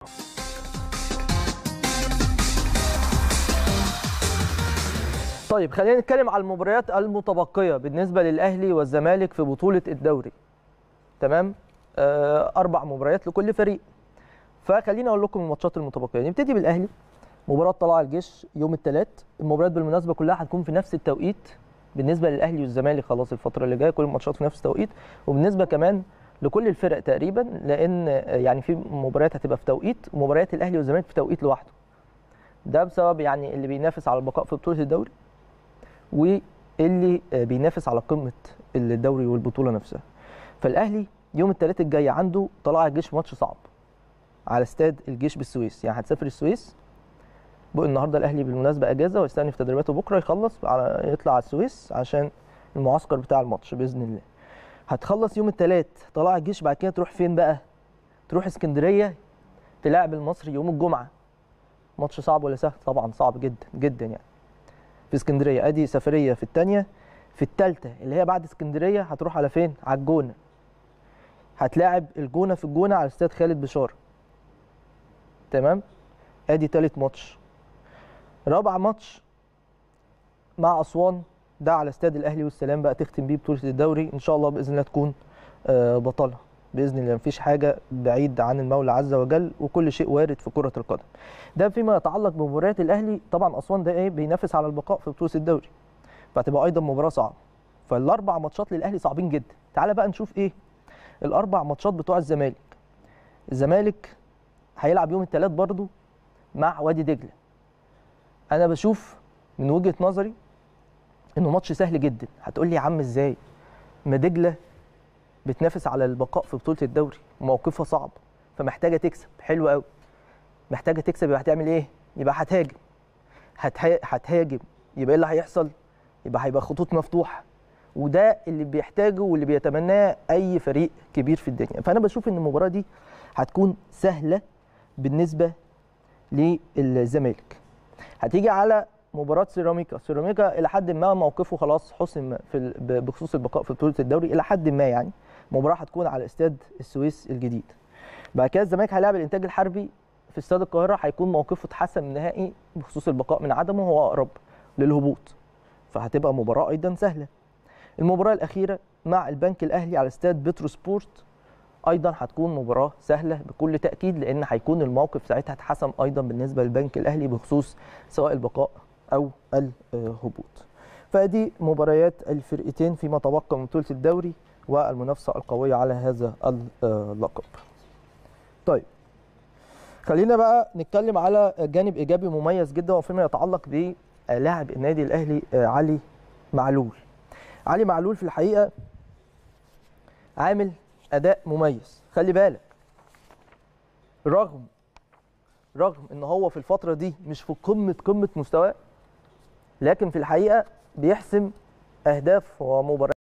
طيب خلينا نتكلم على المباريات المتبقيه بالنسبه للاهلي والزمالك في بطوله الدوري تمام آه اربع مباريات لكل فريق فخليني اقول لكم الماتشات المتبقيه نبتدي بالاهلي مباراه طلائع الجيش يوم الثلاث المباريات بالمناسبه كلها هتكون في نفس التوقيت بالنسبه للاهلي والزمالك خلاص الفتره اللي جايه كل الماتشات في نفس التوقيت وبالنسبه كمان لكل الفرق تقريبا لان يعني في مباريات هتبقى في توقيت ومباريات الاهلي والزمالك في توقيت لوحده ده بسبب يعني اللي بينافس على البقاء في بطوله الدوري واللي بينافس على قمه الدوري والبطوله نفسها فالاهلي يوم الثلاث الجاي عنده طلائع الجيش ماتش صعب على استاد الجيش بالسويس يعني هتسافر السويس بقى النهارده الاهلي بالمناسبه اجازه ويستأنف تدريباته بكره يخلص على يطلع على السويس عشان المعسكر بتاع الماتش باذن الله هتخلص يوم الثلاث طلائع الجيش بعد كده تروح فين بقى تروح اسكندريه تلاعب المصري يوم الجمعه ماتش صعب ولا سهل طبعا صعب جدا جدا يعني في اسكندريه ادي سفريه في الثانيه في الثالثه اللي هي بعد اسكندريه هتروح على فين على الجونه هتلاعب الجونه في الجونه على استاد خالد بشار تمام ادي ثالث ماتش رابع ماتش مع اسوان ده على استاد الاهلي والسلام بقى تختم بيه بطوله الدوري ان شاء الله باذن الله تكون بطلها باذن الله مفيش حاجه بعيد عن المولى عز وجل وكل شيء وارد في كره القدم ده فيما يتعلق بمباريات الاهلي طبعا اسوان ده ايه بينافس على البقاء في بطوله الدوري فهتبقى ايضا مباراه صعبه فالاربع ماتشات للاهلي صعبين جدا تعال بقى نشوف ايه الاربع ماتشات بتوع الزمالك الزمالك هيلعب يوم الثلاث برضو مع وادي دجله انا بشوف من وجهه نظري انه ماتش سهل جدا هتقول لي يا عم ازاي ما دجله بتنافس على البقاء في بطوله الدوري وموقفها صعب فمحتاجه تكسب حلو قوي محتاجه تكسب يبقى هتعمل ايه يبقى هتهاجم هتهاجم يبقى ايه اللي هيحصل يبقى هيبقى خطوط مفتوحه وده اللي بيحتاجه واللي بيتمناه اي فريق كبير في الدنيا فانا بشوف ان المباراه دي هتكون سهله بالنسبه للزمالك هتيجي على مباراه سيراميكا سيراميكا الى حد ما موقفه خلاص حسم في بخصوص البقاء في بطوله الدوري الى حد ما يعني مباراه هتكون على استاد السويس الجديد بعد كده الزمالك هيلاعب الانتاج الحربي في استاد القاهره هيكون موقفه اتحسم نهائي بخصوص البقاء من عدمه هو اقرب للهبوط فهتبقى مباراه ايضا سهله المباراه الاخيره مع البنك الاهلي على استاد بترو سبورت ايضا هتكون مباراه سهله بكل تاكيد لان هيكون الموقف ساعتها اتحسم ايضا بالنسبه للبنك الاهلي بخصوص سواء البقاء او الهبوط فدي مباريات الفرقتين فيما تبقى من بطوله الدوري والمنافسه القويه على هذا اللقب طيب خلينا بقى نتكلم على جانب ايجابي مميز جدا وفيما يتعلق بلاعب النادي الاهلي علي معلول علي معلول في الحقيقه عامل اداء مميز خلي بالك رغم رغم ان هو في الفتره دي مش في قمه قمه مستواه لكن في الحقيقه بيحسم اهداف ومباريات